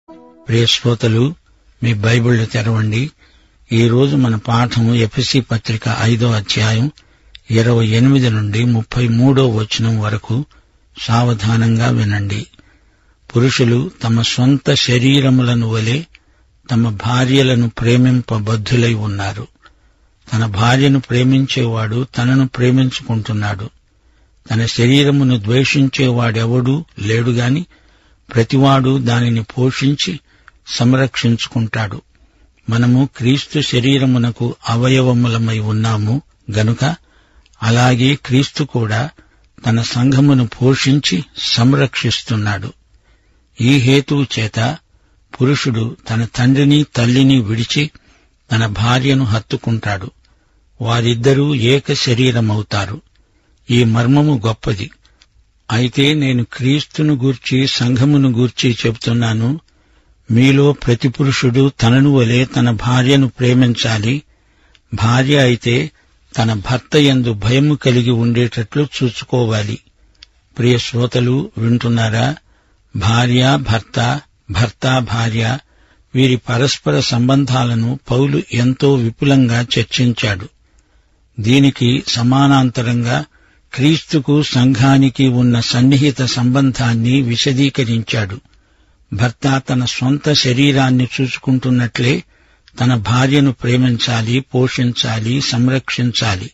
ప్రియ శ్రోతలు మీ బైబిళ్లు తెరవండి ఈ రోజు మన పాఠం ఎఫ్ఎసి పత్రిక ఐదో అధ్యాయం ఇరవై ఎనిమిది నుండి ముప్పై మూడో వచనం వరకు సావధానంగా వినండి పురుషులు తమ సొంత శరీరములను వలె తమ భార్యలను ప్రేమింపబద్ధులై ఉన్నారు తన భార్యను ప్రేమించేవాడు తనను ప్రేమించుకుంటున్నాడు తన శరీరమును ద్వేషించేవాడెవడూ లేడుగాని ప్రతివాడు దానిని పోషించి సంరక్షించుకుంటాడు మనము క్రీస్తు శరీరమునకు అవయవములమై ఉన్నాము గనుక అలాగే క్రీస్తు కూడా తన సంఘమును పోషించి సంరక్షిస్తున్నాడు ఈ హేతువు చేత పురుషుడు తన తండ్రిని తల్లిని విడిచి తన భార్యను హత్తుకుంటాడు వారిద్దరూ ఏక శరీరమవుతారు ఈ మర్మము గొప్పది అయితే నేను క్రీస్తును గూర్చి సంఘమును గూర్చి చెబుతున్నాను మీలో ప్రతి పురుషుడు తనను వలె తన భార్యను ప్రేమించాలి భార్య అయితే తన భర్త యందు భయము కలిగి ఉండేటట్లు చూసుకోవాలి ప్రియ శ్రోతలు వింటున్నారా భార్య భర్త భర్త భార్య వీరి పరస్పర సంబంధాలను పౌలు ఎంతో విపులంగా చర్చించాడు దీనికి సమానాంతరంగా క్రీస్తుకు సంఘానికి ఉన్న సన్నిహిత సంబంధాన్ని విశదీకరించాడు భర్త తన సొంత శరీరాన్ని చూసుకుంటున్నట్లే తన భార్యను ప్రేమించాలి పోషించాలి సంరక్షించాలి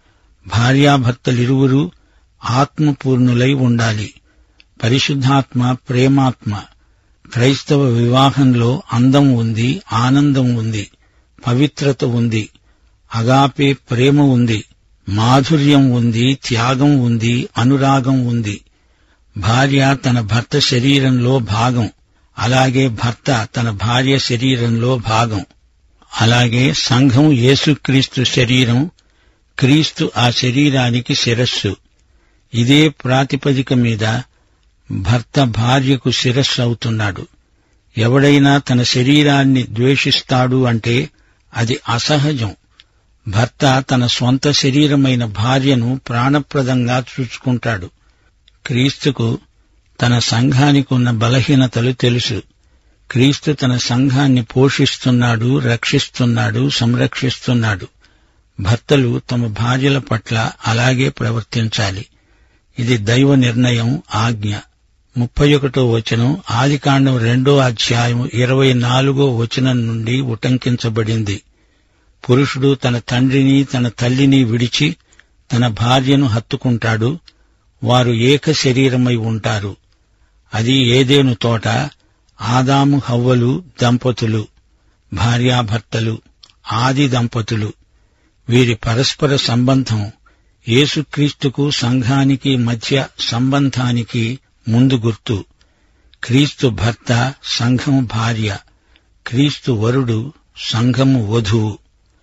భార్యాభర్తలిరువురూ ఆత్మపూర్ణులై ఉండాలి పరిశుద్ధాత్మ ప్రేమాత్మ క్రైస్తవ వివాహంలో అందం ఉంది ఆనందం ఉంది పవిత్రత ఉంది అగాపే ప్రేమ ఉంది మాధుర్యం ఉంది త్యాగం ఉంది అనురాగం ఉంది భార్య తన భర్త శరీరంలో భాగం అలాగే భర్త తన భార్య శరీరంలో భాగం అలాగే సంఘం యేసుక్రీస్తు శరీరం క్రీస్తు ఆ శరీరానికి శిరస్సు ఇదే ప్రాతిపదిక మీద భర్త భార్యకు శిరస్సు అవుతున్నాడు ఎవడైనా తన శరీరాన్ని ద్వేషిస్తాడు అంటే అది అసహజం భర్త తన స్వంత శరీరమైన భార్యను ప్రాణప్రదంగా చూసుకుంటాడు క్రీస్తుకు తన సంఘానికి ఉన్న బలహీనతలు తెలుసు క్రీస్తు తన సంఘాన్ని పోషిస్తున్నాడు రక్షిస్తున్నాడు సంరక్షిస్తున్నాడు భర్తలు తమ భార్యల పట్ల అలాగే ప్రవర్తించాలి ఇది దైవ నిర్ణయం ఆజ్ఞ ముప్పై ఒకటో వచనం ఆదికాండం రెండో అధ్యాయం ఇరవై నాలుగో వచనం నుండి ఉటంకించబడింది పురుషుడు తన తండ్రిని తన తల్లిని విడిచి తన భార్యను హత్తుకుంటాడు వారు ఏక శరీరమై ఉంటారు అది ఏదేను తోట ఆదాము హవ్వలు దంపతులు భార్యాభర్తలు ఆది దంపతులు వీరి పరస్పర సంబంధం యేసుక్రీస్తుకు సంఘానికి మధ్య సంబంధానికి ముందు గుర్తు క్రీస్తు భర్త సంఘం భార్య క్రీస్తు వరుడు సంఘము వధువు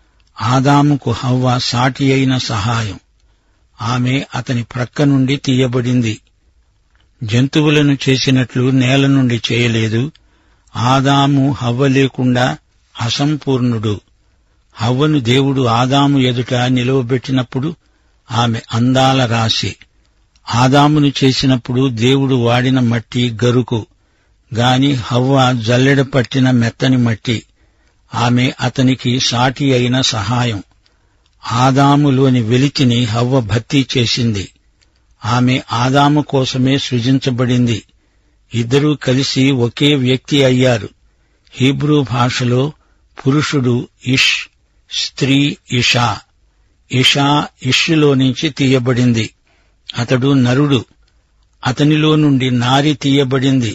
ఆదాముకు హవ్వ సాటి అయిన సహాయం ఆమె అతని ప్రక్క నుండి తీయబడింది జంతువులను చేసినట్లు నేల నుండి చేయలేదు ఆదాము హవ్వ లేకుండా అసంపూర్ణుడు హవ్వను దేవుడు ఆదాము ఎదుట నిలువబెట్టినప్పుడు ఆమె అందాల రాశి ఆదామును చేసినప్పుడు దేవుడు వాడిన మట్టి గరుకు గాని హవ్వ జల్లెడ పట్టిన మెత్తని మట్టి ఆమె అతనికి సాటి అయిన సహాయం ఆదాములోని వెలితిని హవ్వ భర్తీ చేసింది ఆమె ఆదాము కోసమే సృజించబడింది ఇద్దరూ కలిసి ఒకే వ్యక్తి అయ్యారు హీబ్రూ భాషలో పురుషుడు ఇష్ స్త్రీ ఇషా ఇషా ఇష్లో నుంచి తీయబడింది అతడు నరుడు అతనిలో నుండి నారి తీయబడింది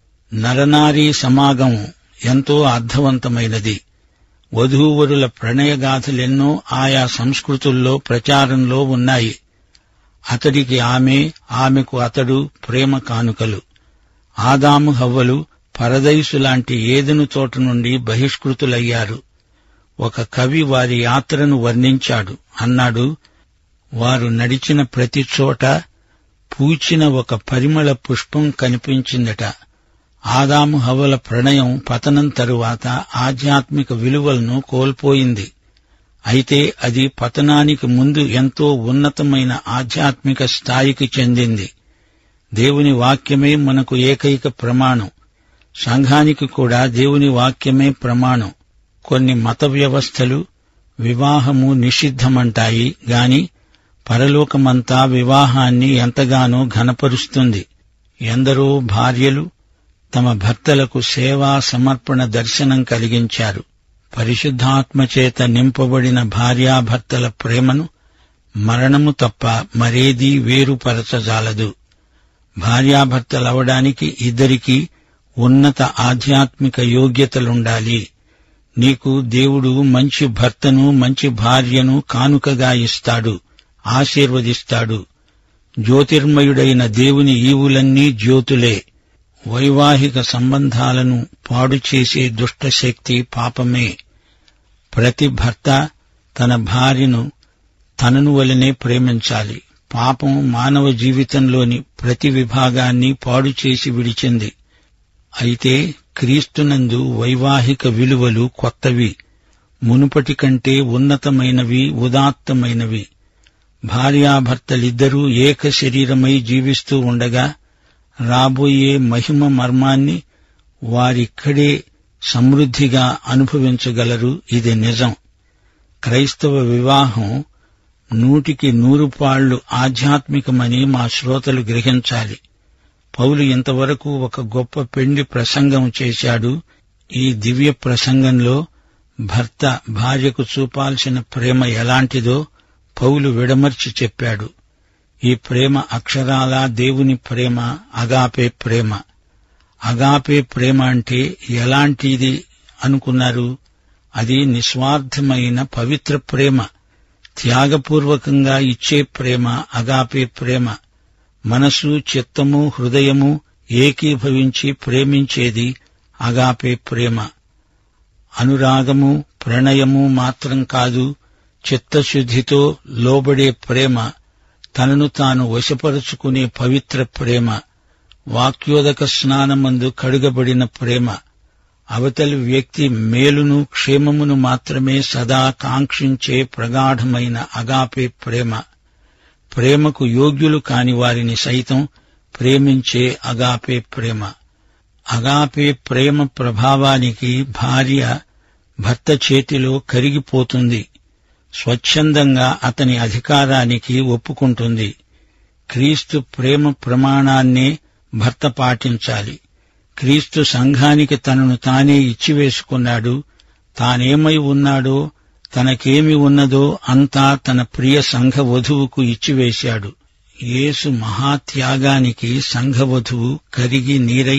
నరనారీ సమాగం ఎంతో అర్థవంతమైనది వధూవరుల ప్రణయగాథలెన్నో ఆయా సంస్కృతుల్లో ప్రచారంలో ఉన్నాయి అతడికి ఆమె ఆమెకు అతడు ప్రేమ కానుకలు ఆదాము హవ్వలు పరదైసు లాంటి ఏదెను తోట నుండి బహిష్కృతులయ్యారు ఒక కవి వారి యాత్రను వర్ణించాడు అన్నాడు వారు నడిచిన ప్రతి చోట పూచిన ఒక పరిమళ పుష్పం కనిపించిందట ఆదాము హవల ప్రణయం పతనం తరువాత ఆధ్యాత్మిక విలువలను కోల్పోయింది అయితే అది పతనానికి ముందు ఎంతో ఉన్నతమైన ఆధ్యాత్మిక స్థాయికి చెందింది దేవుని వాక్యమే మనకు ఏకైక ప్రమాణం సంఘానికి కూడా దేవుని వాక్యమే ప్రమాణం కొన్ని మత వ్యవస్థలు వివాహము నిషిద్ధమంటాయి గాని పరలోకమంతా వివాహాన్ని ఎంతగానో ఘనపరుస్తుంది ఎందరో భార్యలు తమ భర్తలకు సేవా సమర్పణ దర్శనం కలిగించారు పరిశుద్ధాత్మచేత నింపబడిన భార్యాభర్తల ప్రేమను మరణము తప్ప మరేదీ వేరుపరచజాలదు భార్యాభర్తలవడానికి ఇద్దరికీ ఉన్నత ఆధ్యాత్మిక యోగ్యతలుండాలి నీకు దేవుడు మంచి భర్తను మంచి భార్యను కానుకగా ఇస్తాడు ఆశీర్వదిస్తాడు జ్యోతిర్మయుడైన దేవుని ఈవులన్నీ జ్యోతులే వైవాహిక సంబంధాలను పాడు చేసే దుష్టశక్తి పాపమే ప్రతి భర్త తన భార్యను తనను వలనే ప్రేమించాలి పాపం మానవ జీవితంలోని ప్రతి విభాగాన్ని పాడు చేసి విడిచింది అయితే క్రీస్తునందు వైవాహిక విలువలు కొత్తవి మునుపటి కంటే ఉన్నతమైనవి ఉదాత్తమైనవి భార్యాభర్తలిద్దరూ ఏక శరీరమై జీవిస్తూ ఉండగా రాబోయే మహిమ మర్మాన్ని వారిక్కడే సమృద్ధిగా అనుభవించగలరు ఇది నిజం క్రైస్తవ వివాహం నూటికి నూరు పాళ్లు ఆధ్యాత్మికమని మా శ్రోతలు గ్రహించాలి పౌలు ఇంతవరకు ఒక గొప్ప పెండి ప్రసంగం చేశాడు ఈ దివ్య ప్రసంగంలో భర్త భార్యకు చూపాల్సిన ప్రేమ ఎలాంటిదో పౌలు విడమర్చి చెప్పాడు ఈ ప్రేమ అక్షరాల దేవుని ప్రేమ అగాపే ప్రేమ అగాపే ప్రేమ అంటే ఎలాంటిది అనుకున్నారు అది నిస్వార్థమైన పవిత్ర ప్రేమ త్యాగపూర్వకంగా ఇచ్చే ప్రేమ అగాపే ప్రేమ మనసు చిత్తము హృదయము ఏకీభవించి ప్రేమించేది అగాపే ప్రేమ అనురాగము ప్రణయము మాత్రం కాదు చిత్తశుద్ధితో లోబడే ప్రేమ తనను తాను వశపరుచుకునే పవిత్ర ప్రేమ వాక్యోదక స్నానమందు కడుగబడిన ప్రేమ అవతలి వ్యక్తి మేలును క్షేమమును మాత్రమే సదా కాంక్షించే ప్రగాఢమైన అగాపే ప్రేమ ప్రేమకు యోగ్యులు కాని వారిని సైతం ప్రేమించే అగాపే ప్రేమ అగాపే ప్రేమ ప్రభావానికి భార్య భర్త చేతిలో కరిగిపోతుంది స్వచ్ఛందంగా అతని అధికారానికి ఒప్పుకుంటుంది క్రీస్తు ప్రేమ ప్రమాణాన్నే భర్త పాటించాలి క్రీస్తు సంఘానికి తనను తానే ఇచ్చివేసుకున్నాడు తానేమై ఉన్నాడో తనకేమి ఉన్నదో అంతా తన ప్రియ సంఘ వధువుకు ఇచ్చివేశాడు యేసు మహాత్యాగానికి సంఘవధువు కరిగి నీరై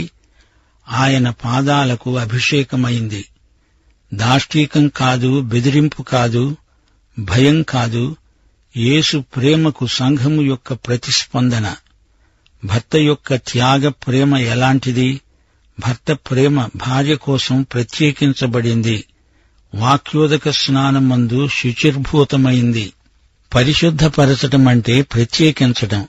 ఆయన పాదాలకు అభిషేకమైంది దాష్టీకం కాదు బెదిరింపు కాదు భయం కాదు యేసు ప్రేమకు సంఘము యొక్క ప్రతిస్పందన భర్త యొక్క త్యాగ ప్రేమ ఎలాంటిది భర్త ప్రేమ భార్య కోసం ప్రత్యేకించబడింది వాక్యోదక స్నానం మందు శుచిర్భూతమైంది పరిశుద్ధపరచటం అంటే ప్రత్యేకించటం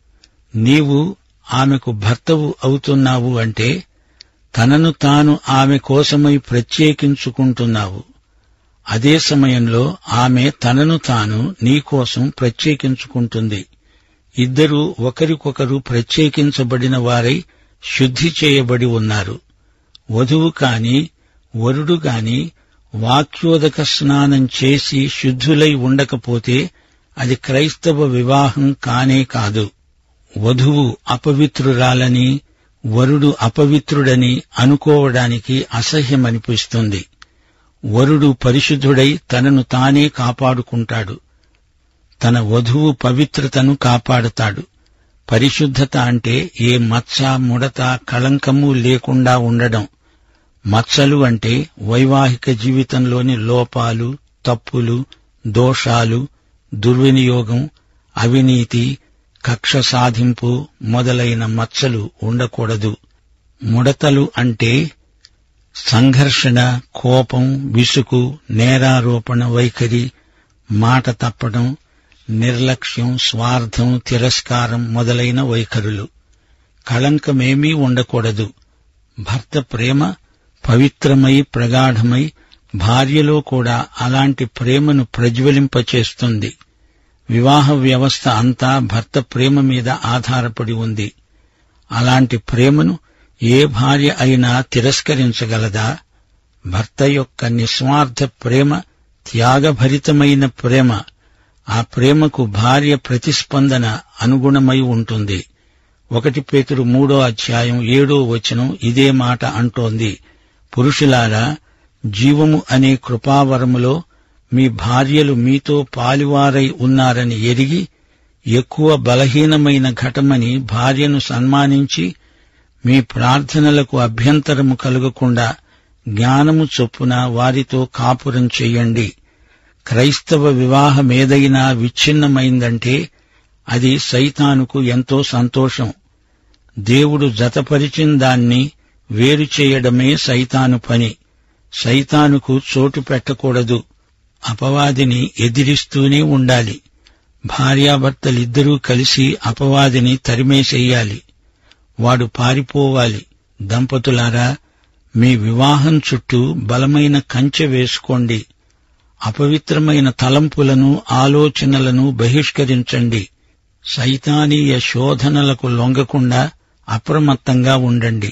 నీవు ఆమెకు భర్తవు అవుతున్నావు అంటే తనను తాను ఆమె కోసమై ప్రత్యేకించుకుంటున్నావు అదే సమయంలో ఆమె తనను తాను నీకోసం ప్రత్యేకించుకుంటుంది ఇద్దరూ ఒకరికొకరు ప్రత్యేకించబడిన వారై శుద్ధి చేయబడి ఉన్నారు వధువు కాని వరుడు గాని వాక్యోదక స్నానం చేసి శుద్ధులై ఉండకపోతే అది క్రైస్తవ వివాహం కానే కాదు వధువు అపవిత్రురాలని వరుడు అపవిత్రుడని అనుకోవడానికి అసహ్యమనిపిస్తుంది వరుడు పరిశుద్ధుడై తనను తానే కాపాడుకుంటాడు తన వధువు పవిత్రతను కాపాడుతాడు పరిశుద్ధత అంటే ఏ మచ్చ ముడత కళంకము లేకుండా ఉండడం మచ్చలు అంటే వైవాహిక జీవితంలోని లోపాలు తప్పులు దోషాలు దుర్వినియోగం అవినీతి కక్ష సాధింపు మొదలైన మచ్చలు ఉండకూడదు ముడతలు అంటే సంఘర్షణ కోపం విసుగు నేరారోపణ వైఖరి మాట తప్పడం నిర్లక్ష్యం స్వార్థం తిరస్కారం మొదలైన వైఖరులు కళంకమేమీ ఉండకూడదు భర్త ప్రేమ పవిత్రమై ప్రగాఢమై భార్యలో కూడా అలాంటి ప్రేమను ప్రజ్వలింపచేస్తుంది వివాహ వ్యవస్థ అంతా భర్త ప్రేమ మీద ఆధారపడి ఉంది అలాంటి ప్రేమను ఏ భార్య అయినా తిరస్కరించగలదా భర్త యొక్క నిస్వార్థ ప్రేమ త్యాగభరితమైన ప్రేమ ఆ ప్రేమకు భార్య ప్రతిస్పందన అనుగుణమై ఉంటుంది ఒకటి పేతురు మూడో అధ్యాయం ఏడో వచనం ఇదే మాట అంటోంది పురుషులారా జీవము అనే కృపావరములో మీ భార్యలు మీతో పాలివారై ఉన్నారని ఎరిగి ఎక్కువ బలహీనమైన ఘటమని భార్యను సన్మానించి మీ ప్రార్థనలకు అభ్యంతరము కలగకుండా జ్ఞానము చొప్పున వారితో కాపురం చెయ్యండి క్రైస్తవ వివాహమేదైనా విచ్ఛిన్నమైందంటే అది సైతానుకు ఎంతో సంతోషం దేవుడు జతపరిచిన దాన్ని వేరు చేయడమే సైతాను పని సైతానుకు చోటు పెట్టకూడదు అపవాదిని ఎదిరిస్తూనే ఉండాలి భార్యాభర్తలిద్దరూ కలిసి అపవాదిని తరిమేసెయ్యాలి వాడు పారిపోవాలి దంపతులారా మీ వివాహం చుట్టూ బలమైన కంచె వేసుకోండి అపవిత్రమైన తలంపులను ఆలోచనలను బహిష్కరించండి సైతానీయ శోధనలకు లొంగకుండా అప్రమత్తంగా ఉండండి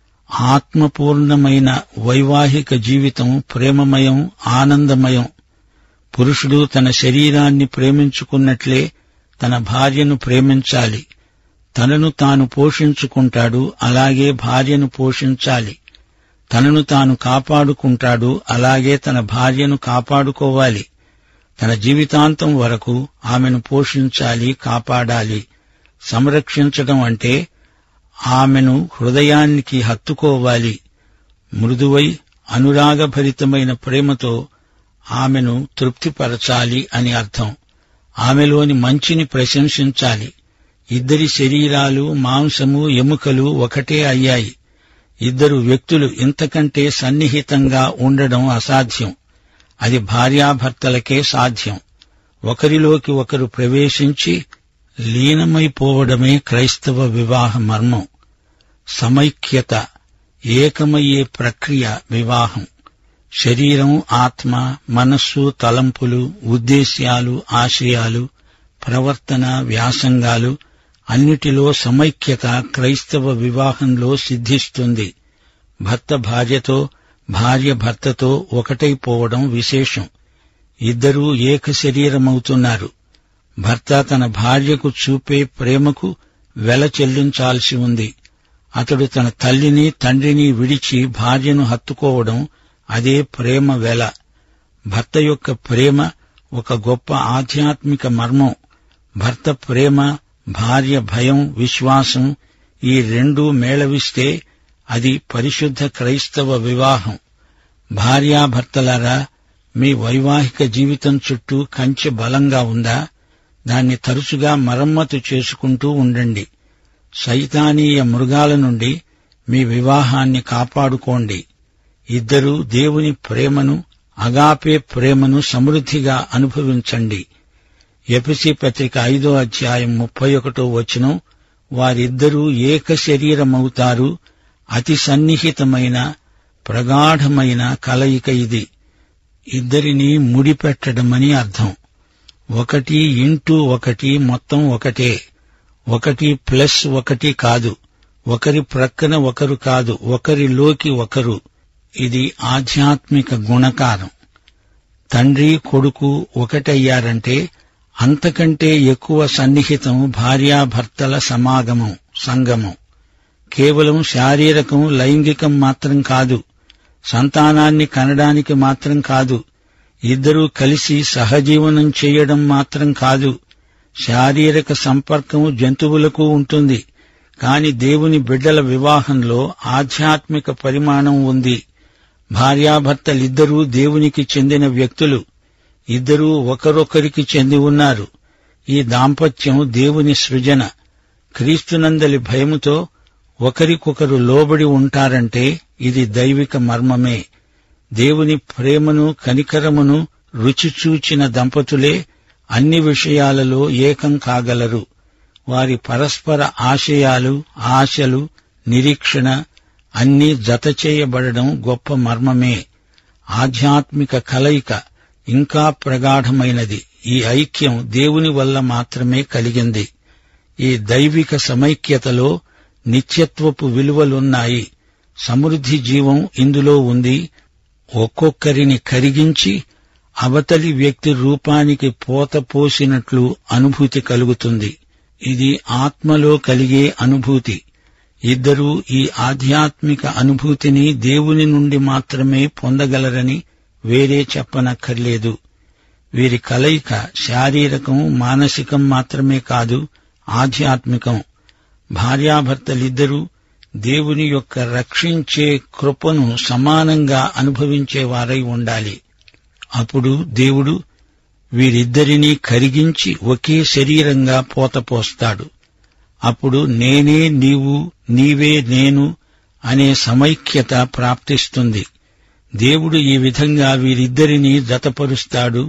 ఆత్మపూర్ణమైన వైవాహిక జీవితం ప్రేమమయం ఆనందమయం పురుషుడు తన శరీరాన్ని ప్రేమించుకున్నట్లే తన భార్యను ప్రేమించాలి తనను తాను పోషించుకుంటాడు అలాగే భార్యను పోషించాలి తనను తాను కాపాడుకుంటాడు అలాగే తన భార్యను కాపాడుకోవాలి తన జీవితాంతం వరకు ఆమెను పోషించాలి కాపాడాలి సంరక్షించడం అంటే ఆమెను హృదయానికి హత్తుకోవాలి మృదువై అనురాగభరితమైన ప్రేమతో ఆమెను తృప్తిపరచాలి అని అర్థం ఆమెలోని మంచిని ప్రశంసించాలి ఇద్దరి శరీరాలు మాంసము ఎముకలు ఒకటే అయ్యాయి ఇద్దరు వ్యక్తులు ఇంతకంటే సన్నిహితంగా ఉండడం అసాధ్యం అది భార్యాభర్తలకే సాధ్యం ఒకరిలోకి ఒకరు ప్రవేశించి లీనమైపోవడమే క్రైస్తవ వివాహ మర్మం సమైక్యత ఏకమయ్యే ప్రక్రియ వివాహం శరీరం ఆత్మ మనస్సు తలంపులు ఉద్దేశ్యాలు ఆశయాలు ప్రవర్తన వ్యాసంగాలు అన్నిటిలో సమైక్యత క్రైస్తవ వివాహంలో సిద్ధిస్తుంది భర్త భార్యతో భార్య భర్తతో ఒకటైపోవడం విశేషం ఇద్దరూ ఏక శరీరమవుతున్నారు భర్త తన భార్యకు చూపే ప్రేమకు వెల చెల్లించాల్సి ఉంది అతడు తన తల్లిని తండ్రిని విడిచి భార్యను హత్తుకోవడం అదే ప్రేమ వెల భర్త యొక్క ప్రేమ ఒక గొప్ప ఆధ్యాత్మిక మర్మం భర్త ప్రేమ భార్య భయం విశ్వాసం ఈ రెండూ మేళవిస్తే అది పరిశుద్ధ క్రైస్తవ వివాహం భార్యాభర్తలారా మీ వైవాహిక జీవితం చుట్టూ కంచె బలంగా ఉందా దాన్ని తరచుగా మరమ్మతు చేసుకుంటూ ఉండండి సైతానీయ మృగాల నుండి మీ వివాహాన్ని కాపాడుకోండి ఇద్దరూ దేవుని ప్రేమను అగాపే ప్రేమను సమృద్ధిగా అనుభవించండి ఎపిసి పత్రిక ఐదో అధ్యాయం ముప్పై ఒకటో వచనం వారిద్దరూ ఏక శరీరమవుతారు అతి సన్నిహితమైన ప్రగాఢమైన కలయిక ఇది ఇద్దరిని ముడిపెట్టడమని అర్థం ఒకటి ఇంటూ ఒకటి మొత్తం ఒకటే ఒకటి ప్లస్ ఒకటి కాదు ఒకరి ప్రక్కన ఒకరు కాదు ఒకరిలోకి ఒకరు ఇది ఆధ్యాత్మిక గుణకారం తండ్రి కొడుకు ఒకటయ్యారంటే అంతకంటే ఎక్కువ సన్నిహితం భార్యాభర్తల సమాగమం సంగమం కేవలం శారీరకం లైంగికం మాత్రం కాదు సంతానాన్ని కనడానికి మాత్రం కాదు ఇద్దరూ కలిసి సహజీవనం చేయడం మాత్రం కాదు శారీరక సంపర్కం జంతువులకు ఉంటుంది కాని దేవుని బిడ్డల వివాహంలో ఆధ్యాత్మిక పరిమాణం ఉంది భార్యాభర్తలిద్దరూ దేవునికి చెందిన వ్యక్తులు ఇద్దరూ ఒకరొకరికి చెంది ఉన్నారు ఈ దాంపత్యం దేవుని సృజన క్రీస్తునందలి భయముతో ఒకరికొకరు లోబడి ఉంటారంటే ఇది దైవిక మర్మమే దేవుని ప్రేమను కనికరమును రుచి చూచిన దంపతులే అన్ని విషయాలలో ఏకం కాగలరు వారి పరస్పర ఆశయాలు ఆశలు నిరీక్షణ అన్నీ జతచేయబడడం గొప్ప మర్మమే ఆధ్యాత్మిక కలయిక ఇంకా ప్రగాఢమైనది ఈ ఐక్యం దేవుని వల్ల మాత్రమే కలిగింది ఈ దైవిక సమైక్యతలో నిత్యత్వపు విలువలున్నాయి సమృద్ధి జీవం ఇందులో ఉంది ఒక్కొక్కరిని కరిగించి అవతలి వ్యక్తి రూపానికి పోత పోసినట్లు అనుభూతి కలుగుతుంది ఇది ఆత్మలో కలిగే అనుభూతి ఇద్దరూ ఈ ఆధ్యాత్మిక అనుభూతిని దేవుని నుండి మాత్రమే పొందగలరని వేరే చెప్పనక్కర్లేదు వీరి కలయిక శారీరకం మానసికం మాత్రమే కాదు ఆధ్యాత్మికం భార్యాభర్తలిద్దరూ దేవుని యొక్క రక్షించే కృపను సమానంగా అనుభవించేవారై ఉండాలి అప్పుడు దేవుడు వీరిద్దరినీ కరిగించి ఒకే శరీరంగా పోతపోస్తాడు అప్పుడు నేనే నీవు నీవే నేను అనే సమైక్యత ప్రాప్తిస్తుంది దేవుడు ఈ విధంగా వీరిద్దరినీ జతపరుస్తాడు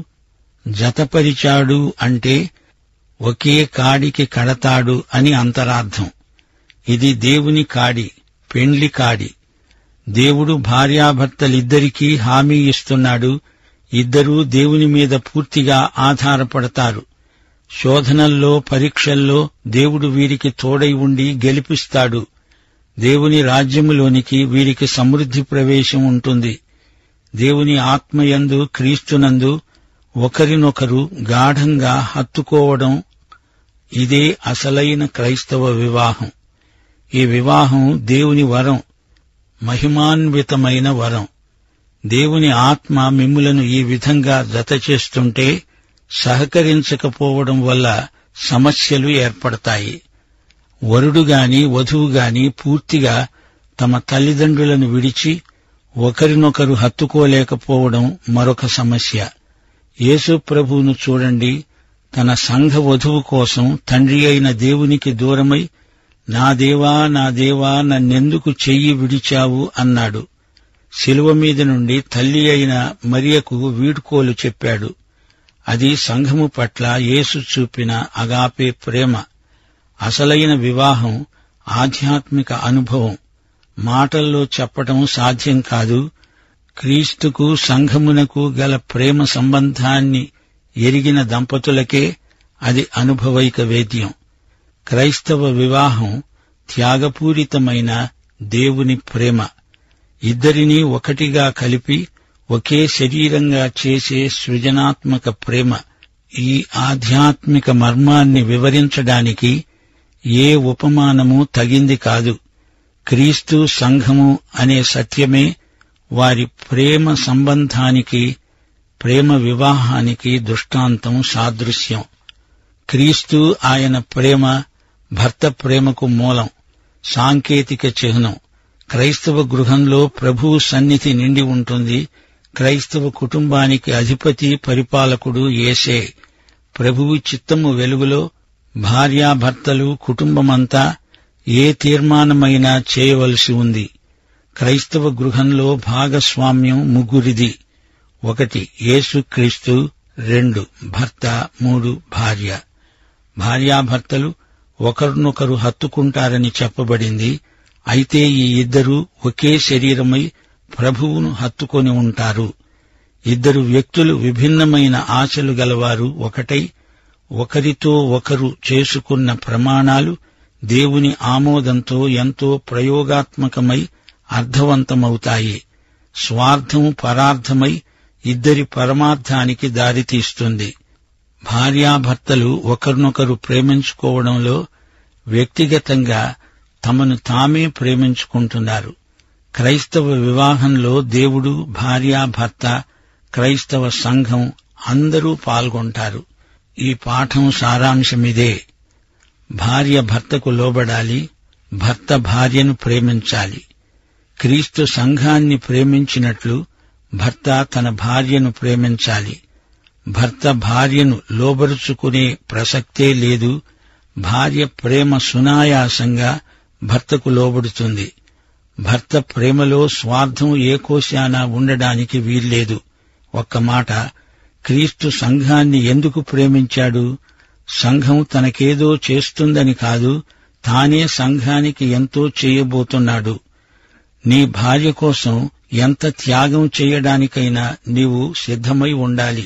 జతపరిచాడు అంటే ఒకే కాడికి కడతాడు అని అంతరార్థం ఇది దేవుని కాడి పెండ్లి కాడి దేవుడు భార్యాభర్తలిద్దరికీ హామీ ఇస్తున్నాడు ఇద్దరూ దేవుని మీద పూర్తిగా ఆధారపడతారు శోధనల్లో పరీక్షల్లో దేవుడు వీరికి తోడై ఉండి గెలిపిస్తాడు దేవుని రాజ్యములోనికి వీరికి సమృద్ధి ప్రవేశం ఉంటుంది దేవుని ఆత్మయందు క్రీస్తునందు ఒకరినొకరు గాఢంగా హత్తుకోవడం ఇదే అసలైన క్రైస్తవ వివాహం ఈ వివాహం దేవుని వరం మహిమాన్వితమైన వరం దేవుని ఆత్మ మిమ్ములను ఈ విధంగా జత చేస్తుంటే సహకరించకపోవడం వల్ల సమస్యలు ఏర్పడతాయి వరుడు గాని వధువు గాని పూర్తిగా తమ తల్లిదండ్రులను విడిచి ఒకరినొకరు హత్తుకోలేకపోవడం మరొక సమస్య యేసు ప్రభువును చూడండి తన సంఘ వధువు కోసం తండ్రి అయిన దేవునికి దూరమై నా దేవా నా దేవా నన్నెందుకు చెయ్యి విడిచావు అన్నాడు శిలువ మీద నుండి తల్లి అయిన మరియకు వీడుకోలు చెప్పాడు అది సంఘము పట్ల యేసు చూపిన అగాపే ప్రేమ అసలైన వివాహం ఆధ్యాత్మిక అనుభవం మాటల్లో చెప్పటం సాధ్యం కాదు క్రీస్తుకు సంఘమునకు గల ప్రేమ సంబంధాన్ని ఎరిగిన దంపతులకే అది అనుభవైక వేద్యం క్రైస్తవ వివాహం త్యాగపూరితమైన దేవుని ప్రేమ ఇద్దరినీ ఒకటిగా కలిపి ఒకే శరీరంగా చేసే సృజనాత్మక ప్రేమ ఈ ఆధ్యాత్మిక మర్మాన్ని వివరించడానికి ఏ ఉపమానము తగింది కాదు క్రీస్తు సంఘము అనే సత్యమే వారి ప్రేమ సంబంధానికి ప్రేమ వివాహానికి దృష్టాంతం సాదృశ్యం క్రీస్తు ఆయన ప్రేమ భర్త ప్రేమకు మూలం సాంకేతిక చిహ్నం క్రైస్తవ గృహంలో ప్రభువు సన్నిధి నిండి ఉంటుంది క్రైస్తవ కుటుంబానికి అధిపతి పరిపాలకుడు ఏసే ప్రభువు చిత్తము వెలుగులో భార్యాభర్తలు కుటుంబమంతా ఏ తీర్మానమైనా చేయవలసి ఉంది క్రైస్తవ గృహంలో భాగస్వామ్యం ముగ్గురిది ఒకటి యేసుక్రీస్తు రెండు భర్త మూడు భార్య భార్యాభర్తలు ఒకరినొకరు హత్తుకుంటారని చెప్పబడింది అయితే ఈ ఇద్దరు ఒకే శరీరమై ప్రభువును హత్తుకొని ఉంటారు ఇద్దరు వ్యక్తులు విభిన్నమైన ఆశలు గలవారు ఒకటై ఒకరితో ఒకరు చేసుకున్న ప్రమాణాలు దేవుని ఆమోదంతో ఎంతో ప్రయోగాత్మకమై అర్థవంతమవుతాయి స్వార్థం పరార్థమై ఇద్దరి పరమార్థానికి దారితీస్తుంది భార్యాభర్తలు ఒకరినొకరు ప్రేమించుకోవడంలో వ్యక్తిగతంగా తమను తామే ప్రేమించుకుంటున్నారు క్రైస్తవ వివాహంలో దేవుడు భార్యాభర్త క్రైస్తవ సంఘం అందరూ పాల్గొంటారు ఈ పాఠం సారాంశమిదే భార్య భర్తకు లోబడాలి భర్త భార్యను ప్రేమించాలి క్రీస్తు సంఘాన్ని ప్రేమించినట్లు భర్త తన భార్యను ప్రేమించాలి భర్త భార్యను లోబరుచుకునే ప్రసక్తే లేదు భార్య ప్రేమ సునాయాసంగా భర్తకు లోబడుతుంది భర్త ప్రేమలో స్వార్థం ఏ కోశాన ఉండడానికి వీల్లేదు ఒక్క మాట క్రీస్తు సంఘాన్ని ఎందుకు ప్రేమించాడు సంఘం తనకేదో చేస్తుందని కాదు తానే సంఘానికి ఎంతో చేయబోతున్నాడు నీ భార్య కోసం ఎంత త్యాగం చేయడానికైనా నీవు సిద్ధమై ఉండాలి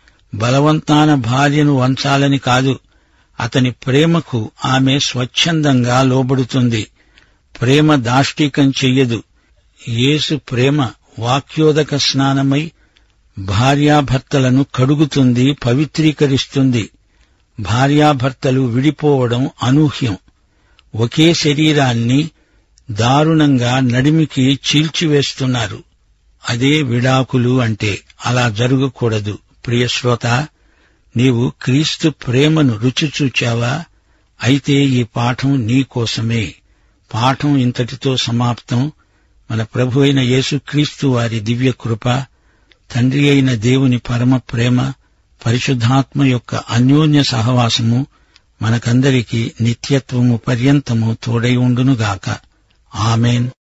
బలవంతాన భార్యను వంచాలని కాదు అతని ప్రేమకు ఆమె స్వచ్ఛందంగా లోబడుతుంది ప్రేమ దాష్టికం చెయ్యదు యేసు ప్రేమ వాక్యోదక స్నానమై భార్యాభర్తలను కడుగుతుంది పవిత్రీకరిస్తుంది భార్యాభర్తలు విడిపోవడం అనూహ్యం ఒకే శరీరాన్ని దారుణంగా నడిమికి చీల్చివేస్తున్నారు అదే విడాకులు అంటే అలా జరగకూడదు ప్రియశ్రోత నీవు క్రీస్తు ప్రేమను రుచి చూచావా అయితే ఈ పాఠం నీకోసమే పాఠం ఇంతటితో సమాప్తం మన ప్రభు అయిన యేసుక్రీస్తు వారి దివ్య కృప తండ్రి అయిన దేవుని పరమ ప్రేమ పరిశుద్ధాత్మ యొక్క అన్యోన్య సహవాసము మనకందరికీ నిత్యత్వము పర్యంతము తోడై ఉండునుగాక ఆమెన్